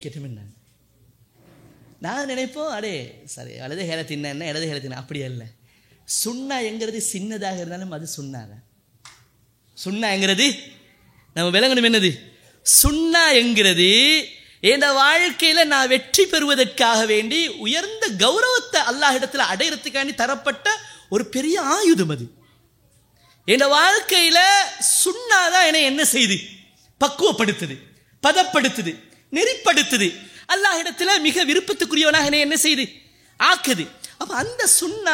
கேட்டுமே நான் நினைப்போம் அடே சரி வலது ஹேல தின்ன என்ன இடது ஹேல தின்ன அப்படி அல்ல சுண்ணா எங்கிறது சின்னதாக இருந்தாலும் அது சுண்ணாத சுண்ணா என்கிறது நம்ம விளங்கணும் என்னது சுண்ணா என்கிறது என் வாழ்க்கையில நான் வெற்றி பெறுவதற்காக வேண்டி உயர்ந்த கௌரவத்தை அல்லாஹ் இடத்துல அடையிறதுக்காண்டி தரப்பட்ட ஒரு பெரிய ஆயுதம் அது என் வாழ்க்கையில சுண்ணாதான் என்னை என்ன செய்து பக்குவப்படுத்துது பதப்படுத்துது நெறிப்படுத்துது அல்லாஹ் இடத்துல மிக விருப்பத்துக்குரியவனாக என்னை என்ன செய்து ஆக்குது அப்ப அந்த சுண்ணா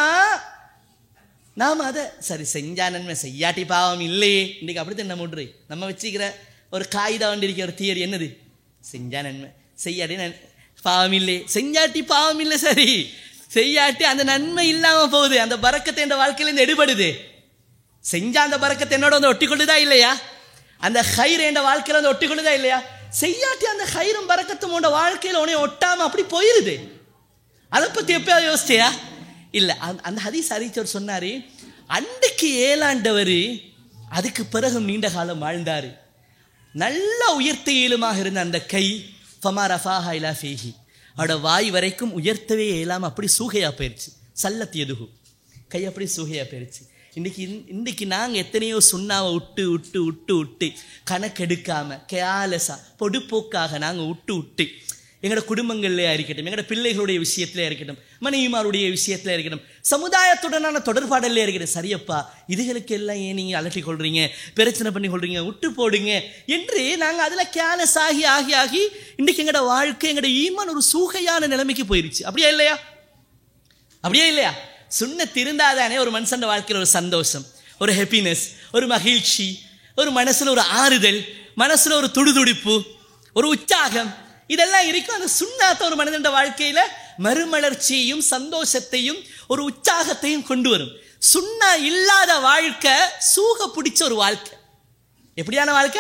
நாம் அதை சரி செஞ்சா நன்மை செய்யாட்டி பாவம் இல்லையே இன்னைக்கு அப்படித்தான் நம்ம விட்ரு நம்ம வச்சுக்கிற ஒரு காகிதம் வண்டி இருக்கிற ஒரு தியரி என்னது செஞ்சா நன்மை செய்யாட்டி நன் பாவம் இல்லை செஞ்சாட்டி பாவம் இல்லை சரி செய்யாட்டி அந்த நன்மை இல்லாமல் போகுது அந்த பறக்கத்தை என் வாழ்க்கையிலேருந்து எடுபடுது செஞ்சா அந்த பறக்கத்தை என்னோட வந்து ஒட்டி கொள்ளுதா இல்லையா அந்த ஹைர் என் வாழ்க்கையில வந்து ஒட்டி கொள்ளுதா இல்லையா செய்யாட்டி அந்த ஹைரும் பறக்கத்தும் உன்னோட வாழ்க்கையில் உனைய ஒட்டாம அப்படி போயிருது அதை பத்தி எப்பயாவது யோசிச்சியா இல்ல அந்த- அந்த ஹதீஸ் அறிவிச்சவர் சொன்னாரு அன்றைக்கு ஏழாண்டவர் அதுக்கு பிறகு நீண்ட காலம் வாழ்ந்தாரு நல்ல உயர்த்த இயலுமாக இருந்த அந்த கை ஃபமா ரஃபாஹா இலா ஃபீஹி அவட வாய் வரைக்கும் உயர்த்தவே இயலாம அப்படி சூகையா போயிருச்சு சல்லத் எதுகு கை அப்படி சூகையா போயிருச்சு இன்னைக்கு இன்- இன்னைக்கு நாங்கள் எத்தனையோ சுண்ணாவை விட்டு விட்டு விட்டு விட்டு கணக்கெடுக்காம கேலஸா பொடுப்போக்காக நாங்கள் விட்டு விட்டு எங்களோட குடும்பங்கள்லையா இருக்கட்டும் எங்களோட பிள்ளைகளுடைய விஷயத்துல இருக்கட்டும் மனைவிமாருடைய விஷயத்துல இருக்கட்டும் சமுதாயத்துடனான தொடர்பாடல்ல இருக்கட்டும் சரியப்பா இதுகளுக்கு எல்லாம் ஏன் நீங்க அலட்டி கொள்றீங்க பிரச்சனை பண்ணி கொள்றீங்க விட்டு போடுங்க என்று நாங்க அதுல கேலஸ் ஆகி ஆகி ஆகி இன்னைக்கு எங்களோட வாழ்க்கை எங்களோட ஈமான் ஒரு சூகையான நிலைமைக்கு போயிருச்சு அப்படியா இல்லையா அப்படியே இல்லையா சுண்ணத் இருந்தாதானே ஒரு மனுஷன் வாழ்க்கையில் ஒரு சந்தோஷம் ஒரு ஹாப்பினஸ் ஒரு மகிழ்ச்சி ஒரு மனசுல ஒரு ஆறுதல் மனசுல ஒரு துடிதுடிப்பு ஒரு உற்சாகம் இதெல்லாம் இருக்கும் அந்த சுண்ணாத்த ஒரு மனிதன் வாழ்க்கையில மறுமலர்ச்சியையும் சந்தோஷத்தையும் ஒரு உற்சாகத்தையும் கொண்டு வரும் சுண்ணா இல்லாத வாழ்க்கை சூக பிடிச்ச ஒரு வாழ்க்கை எப்படியான வாழ்க்கை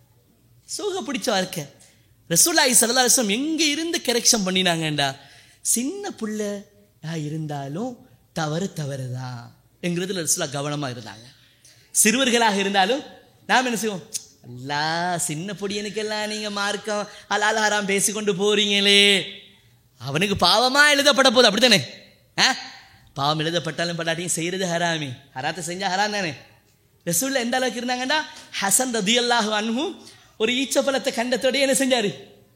சூக பிடிச்ச வாழ்க்கை ரசூலாய் சல்லாசம் எங்க இருந்து கரெக்ஷன் பண்ணினாங்கண்டா சின்ன புள்ளையா இருந்தாலும் தவறு தவறுதான் என்கிறதுல ரசூலா கவனமா இருந்தாங்க சிறுவர்களாக இருந்தாலும் நாம் என்ன செய்வோம் அல்லா சின்ன பொடியனுக்கெல்லாம் நீங்க மார்க்கம் அலால் ஹராம் பேசிக்கொண்டு போறீங்களே அவனுக்கு பாவமா எழுதப்பட போகுது அப்படித்தானே ஆ பாவம் எழுதப்பட்டாலும் படாட்டியும் செய்யறது ஹராமி ஹராத்தை செஞ்சா ஹராம் தானே ரசூல்ல எந்த அளவுக்கு இருந்தாங்கன்னா ஹசன் ரதி அல்லாஹு அன்ஹு ஒரு ஈச்சப்பழத்தை கண்டத்தோடய என்ன செஞ்சாரு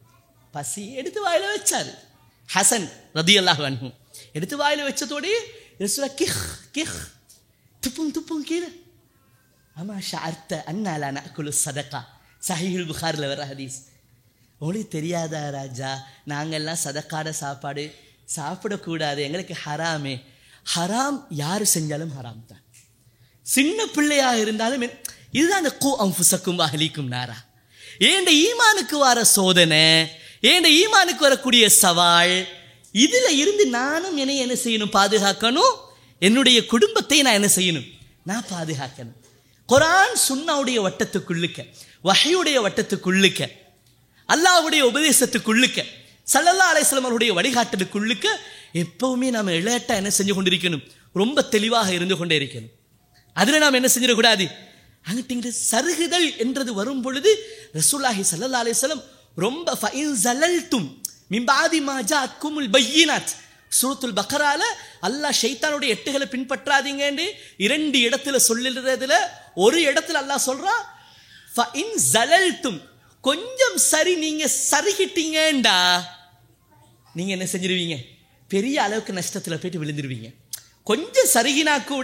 பசி எடுத்து வாயில வச்சாரு ஹசன் ரதி அல்லாஹு அன்ஹு எடுத்து வாயில வச்சதோடய ரசூலா கிஹ் கிஹ் துப்பும் துப்பும் கீழே அம்மா ஷார்த்த அண்ணாலா நக்குலு சதக்கா சஹீஹுல் புகாரில் வர ஹதீஸ் உங்களுக்கு தெரியாதா ராஜா நாங்கெல்லாம் சதக்காட சாப்பாடு சாப்பிடக்கூடாது எங்களுக்கு ஹராமே ஹராம் யார் செஞ்சாலும் ஹராம் தான் சின்ன பிள்ளையாக இருந்தாலும் என்- இதுதான் அந்த கூ அம்புசக்கும் அகலிக்கும் நாரா ஏண்ட ஈமானுக்கு வர சோதனை ஏண்ட ஈமானுக்கு வரக்கூடிய சவால் இதுல இருந்து நானும் என்னை என்ன செய்யணும் பாதுகாக்கணும் என்னுடைய குடும்பத்தை நான் என்ன செய்யணும் நான் பாதுகாக்கணும் குரான் சுன்னாவுடைய வட்டத்துக்குள்ளுக்க வஹையுடைய வட்டத்துக்குள்ளுக்க அல்லாஹ்வுடைய உபதேசத்துக்குள்ளுக்க சல்லல்லா அலைஹிஸ்ஸலாம் அவருடைய வழிகாட்டலுக்குள்ளுக்க எப்பவுமே நாம இளையட்டா என்ன செஞ்சு கொண்டிருக்கணும் ரொம்ப தெளிவாக இருந்து கொண்டே இருக்கணும் அதுல நாம் என்ன செஞ்சிடக்கூடாது அங்கிட்டு சருகுதல் என்றது வரும் பொழுது ரசூலுல்லாஹி ஸல்லல்லாஹு அலைஹி வஸல்லம் ரொம்ப ஃபைன் ஜலல்தும் மிம்பாதி மா ஜாத்குமுல் பையினாத் சூரத்துல் பக்கரால அல்லாஹ் ஷைத்தானுடைய எட்டுகளை பின்பற்றாதீங்கன்னு இரண்டு இடத்துல சொல்லுறதுல ஒரு இடத்துல அல்லாஹ் சொல்றான் ஃபைன் ஜலல்தும் கொஞ்சம் சரி நீங்க சருகிட்டீங்கண்டா நீங்க என்ன செஞ்சிருவீங்க பெரிய அளவுக்கு நஷ்டத்துல போயிட்டு விழுந்துருவீங்க கொஞ்சம் சருகினா கூட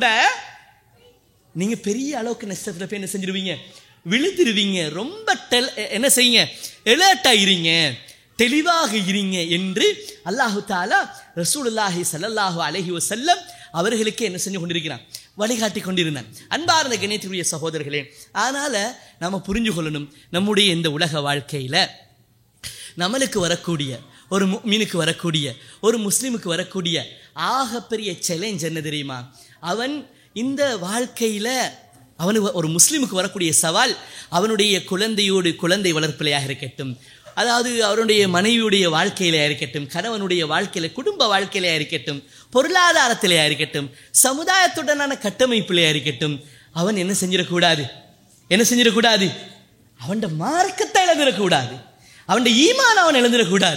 நீங்க பெரிய அளவுக்கு நஷ்டத்துல போய் என்ன செஞ்சிருவீங்க விழுந்துருவீங்க ரொம்ப டெல் என்ன செய்யுங்க எலர்ட் ஆயிருங்க தெளிவாக இருங்க என்று அல்லாஹு தாலா ரசூலுல்லாஹி ஸல்லல்லாஹு அலைஹி வஸல்லம் அவர்களுக்கு என்ன செஞ்சு கொண்டிருக்கிறான் வழிகாட்டி கொண்டிருந்தான் அன்பார்ந்த கணியத்துக்குரிய சகோதரர்களே அதனால நாம புரிஞ்சு கொள்ளணும் நம்முடைய இந்த உலக வாழ்க்கையில நம்மளுக்கு வரக்கூடிய ஒரு மீனுக்கு வரக்கூடிய ஒரு முஸ்லீமுக்கு வரக்கூடிய ஆகப்பெரிய சேலஞ்ச் என்ன தெரியுமா அவன் இந்த வாழ்க்கையில அவனுக்கு ஒரு முஸ்லீமுக்கு வரக்கூடிய சவால் அவனுடைய குழந்தையோடு குழந்தை வளர்ப்பிலையாக இருக்கட்டும் அதாவது அவருடைய மனைவியுடைய வாழ்க்கையில இருக்கட்டும் கணவனுடைய வாழ்க்கையில குடும்ப வாழ்க்கையில இருக்கட்டும் பொருளாதாரத்திலேயா இருக்கட்டும் சமுதாயத்துடனான கட்டமைப்பிலையா இருக்கட்டும் அவன் என்ன செஞ்சிடக்கூடாது என்ன செஞ்சிடக்கூடாது அவன் மார்க்கத்தை இழந்துடக்கூடாது அவன் ஈமான் அவன் எழுந்துடக்கூடாது